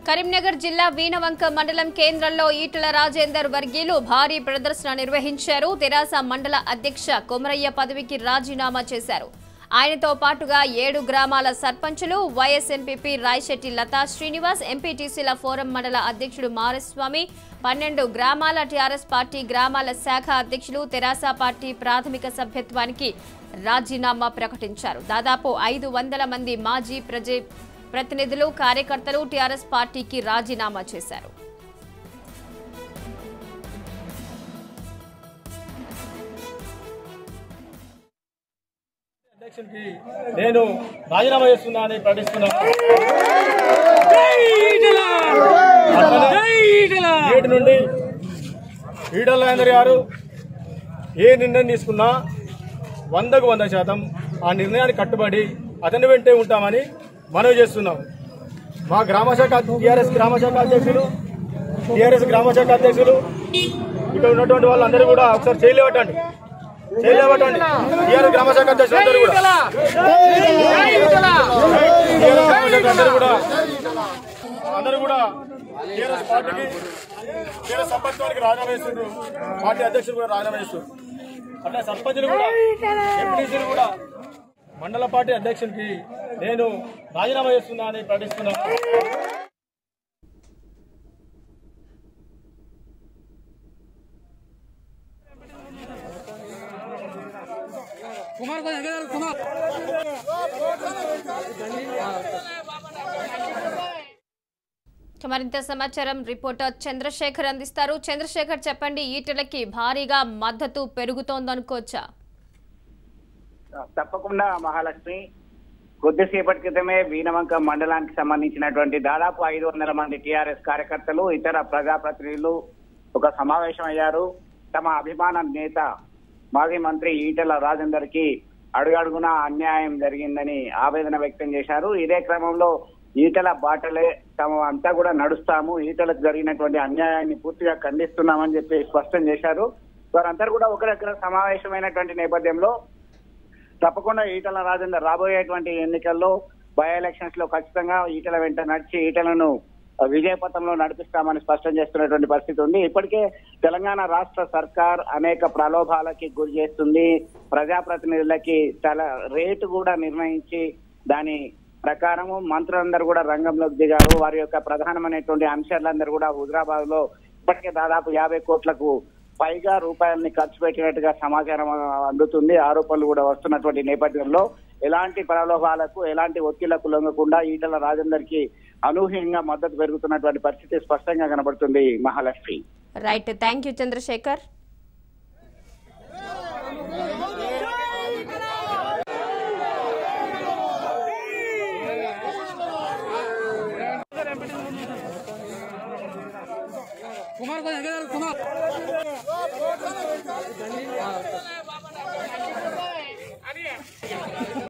కరీంనగర్ జిల్లా వీణవంక మండలం కేంద్రంలో ఈటల రాజేందర్ వర్గీయులు భారీ ప్రదర్శన నిర్వహించారు తెరాస మండల అధ్యక్ష కొమరయ్య పదవికి రాజీనామా చేశారు ఆయనతో పాటుగా ఏడు గ్రామాల సర్పంచులు వైఎస్ ఎంపీపీ రాయశెట్టి లతా శ్రీనివాస్ ఎంపీటీసీల ఫోరం మండల అధ్యక్షుడు మారస్వామి పన్నెండు గ్రామాల టీఆర్ఎస్ పార్టీ గ్రామాల శాఖ అధ్యక్షులు తెరాస పార్టీ ప్రాథమిక సభ్యత్వానికి రాజీనామా ప్రకటించారు దాదాపు ఐదు వందల మంది మాజీ ప్రజ ప్రతినిధులు కార్యకర్తలు టీఆర్ఎస్ పార్టీకి రాజీనామా చేశారు అధ్యక్షుడికి నేను రాజీనామా చేస్తున్నా అని ప్రకటిస్తున్నాను అట్లనే నేటి నుండి ఈటల రాజేందర్ గారు ఏ నిర్ణయం తీసుకున్నా వందకు వంద శాతం ఆ నిర్ణయానికి కట్టుబడి అతని వెంటే ఉంటామని మనవి చేస్తున్నాం మా గ్రామ శాఖ టీఆర్ఎస్ గ్రామ శాఖ అధ్యక్షులు టీఆర్ఎస్ గ్రామ శాఖ అధ్యక్షులు ఇక్కడ ఉన్నటువంటి వాళ్ళందరూ కూడా ఒకసారి చేయలేవటండి చేయలేవటండి టీఆర్ఎస్ గ్రామ శాఖ అధ్యక్షులు అందరూ కూడా టీఆర్ఎస్ గ్రామ శాఖ అందరూ కూడా అందరూ కూడా టీఆర్ఎస్ పార్టీకి టీఆర్ఎస్ సర్పంచానికి రాజీనామా చేస్తున్నారు పార్టీ అధ్యక్షులు కూడా రాజీనామా చేస్తున్నారు అట్లా సర్పంచులు కూడా ఎంపీటీసీలు కూడా మండల పార్టీ అధ్యక్షునికి నేను రాజీనామా చేస్తున్నా అని ప్రకటిస్తున్నాను కుమార్ కొంచెం ఎగరాలి, కుమార్ ఇక మరింత సమాచారం రిపోర్టర్ చంద్రశేఖర్ అందిస్తారు చంద్రశేఖర్ చెప్పండి ఈటలకి భారీగా మద్దతు పెరుగుతోందనుకోవచ్చా తప్పకుండా మహాలక్ష్మి కొద్దిసేపటి క్రితమే వీణవంక మండలానికి సంబంధించినటువంటి దాదాపు ఐదు వందల మంది టీఆర్ఎస్ కార్యకర్తలు ఇతర ప్రజాప్రతినిధులు ఒక సమావేశం అయ్యారు తమ అభిమాన నేత మాజీ మంత్రి ఈటెల రాజేందర్ కి అడుగడుగునా అన్యాయం జరిగిందని ఆవేదన వ్యక్తం చేశారు ఇదే క్రమంలో ఈటల బాటలే తమ అంతా కూడా నడుస్తాము ఈటలకు జరిగినటువంటి అన్యాయాన్ని పూర్తిగా ఖండిస్తున్నామని చెప్పి స్పష్టం చేశారు వారందరూ కూడా ఒక దగ్గర సమావేశమైనటువంటి నేపథ్యంలో తప్పకుండా ఈటల రాజేందర్ రాబోయేటువంటి ఎన్నికల్లో బై ఎలక్షన్స్ లో ఖచ్చితంగా ఈటల వెంట నడిచి ఈటలను విజయపథంలో నడిపిస్తామని స్పష్టం చేస్తున్నటువంటి పరిస్థితి ఉంది ఇప్పటికే తెలంగాణ రాష్ట్ర సర్కార్ అనేక ప్రలోభాలకి గురి చేస్తుంది ప్రజాప్రతినిధులకి తల రేటు కూడా నిర్ణయించి దాని ప్రకారము మంత్రులందరూ కూడా రంగంలోకి దిగారు వారి యొక్క ప్రధానమైనటువంటి అంశాలందరూ కూడా హుజరాబాద్ లో ఇప్పటికే దాదాపు యాభై కోట్లకు పైగా రూపాయలని ఖర్చు పెట్టినట్టుగా సమాచారం అందుతుంది ఆరోపణలు కూడా వస్తున్నటువంటి నేపథ్యంలో ఎలాంటి ప్రలోభాలకు ఎలాంటి ఒత్తిళ్లకు లొంగకుండా ఈటల రాజేందర్ కి అనూహ్యంగా మద్దతు పెరుగుతున్నటువంటి పరిస్థితి స్పష్టంగా కనబడుతుంది Mahalakshmi right thank you Chandrashekar Kumar కొంచెం ఎగరాలి, కుమార్